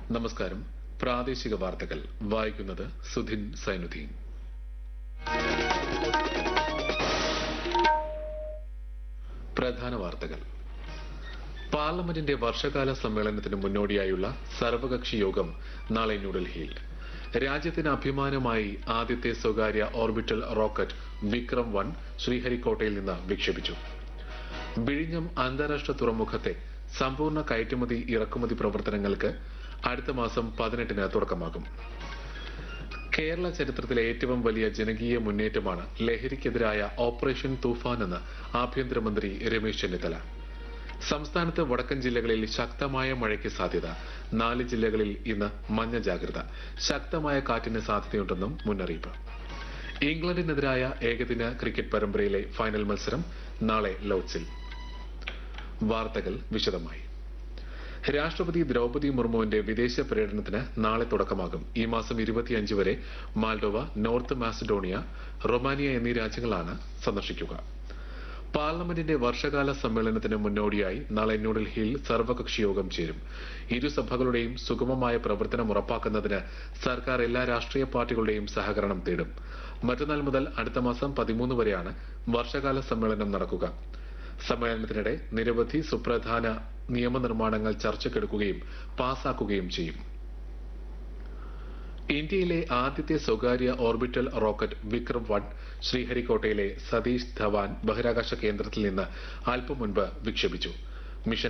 നമസ്കാരം പ്രാദേശിക വാർത്തകൾ വായിക്കുന്നത് സുധിൻ സൈനുദ്ദീൻ പ്രധാന വാർത്തകൾ പാർലമെന്റിന്റെ വർഷകാല സമ്മേളനത്തിന് മുന്നോടിയായുള്ള സർവകക്ഷി യോഗം നാളെ ന്യൂഡൽഹിയിൽ രാജ്യത്തിന് അഭിമാനമായി ആദ്യത്തെ സ്വകാര്യ ഓർബിറ്റൽ റോക്കറ്റ് വിക്രം വൺ ശ്രീഹരിക്കോട്ടയിൽ നിന്ന് വിക്ഷേപിച്ചു വിഴിഞ്ഞം അന്താരാഷ്ട്ര തുറമുഖത്തെ സമ്പൂർണ്ണ കയറ്റുമതി ഇറക്കുമതി പ്രവർത്തനങ്ങൾക്ക് അടുത്ത മാസം പതിനെട്ടിന് തുടക്കമാകും കേരള ചരിത്രത്തിലെ ഏറ്റവും വലിയ ജനകീയ മുന്നേറ്റമാണ് ലഹരിക്കെതിരായ ഓപ്പറേഷൻ തൂഫാൻ എന്ന് ആഭ്യന്തരമന്ത്രി രമേശ് ചെന്നിത്തല സംസ്ഥാനത്ത് വടക്കൻ ജില്ലകളിൽ ശക്തമായ മഴയ്ക്ക് സാധ്യത നാല് ജില്ലകളിൽ ഇന്ന് മഞ്ഞ ജാഗ്രത ശക്തമായ കാറ്റിന് സാധ്യതയുണ്ടെന്നും മുന്നറിയിപ്പ് ഇംഗ്ലണ്ടിനെതിരായ ഏകദിന ക്രിക്കറ്റ് പരമ്പരയിലെ ഫൈനൽ മത്സരം നാളെ ലോഡ്സിൽ വാർത്തകൾ വിശദമായി രാഷ്ട്രപതി ദ്രൗപതി മുർമുവിന്റെ വിദേശ പര്യടനത്തിന് നാളെ തുടക്കമാകും ഈ മാസം ഇരുപത്തിയഞ്ച് വരെ മാൽഡോവ നോർത്ത് മാസഡോണിയ റൊമാനിയ എന്നീ രാജ്യങ്ങളാണ് സന്ദർശിക്കുക പാർലമെന്റിന്റെ വർഷകാല സമ്മേളനത്തിന് മുന്നോടിയായി നാളെ ന്യൂഡൽഹിയിൽ സർവകക്ഷി യോഗം ചേരും ഇരുസഭകളുടെയും സുഗമമായ പ്രവർത്തനം ഉറപ്പാക്കുന്നതിന് സർക്കാർ എല്ലാ രാഷ്ട്രീയ പാർട്ടികളുടെയും സഹകരണം തേടും മറ്റന്നാൾ മുതൽ അടുത്ത മാസം പതിമൂന്ന് വരെയാണ് വർഷകാല സമ്മേളനം നടക്കുക സമ്മേളനത്തിനിടെ നിരവധി സുപ്രധാന നിയമനിർമ്മാണങ്ങൾ ചർച്ചയ്ക്കെടുക്കുകയും പാസാക്കുകയും ചെയ്യും ഇന്ത്യയിലെ ആദ്യത്തെ സ്വകാര്യ ഓർബിറ്റൽ റോക്കറ്റ് വിക്രം വൺ ശ്രീഹരിക്കോട്ടയിലെ സതീഷ് ധവാൻ ബഹിരാകാശ കേന്ദ്രത്തിൽ നിന്ന് അല്പം മുൻപ് വിക്ഷേപിച്ചു മിഷൻ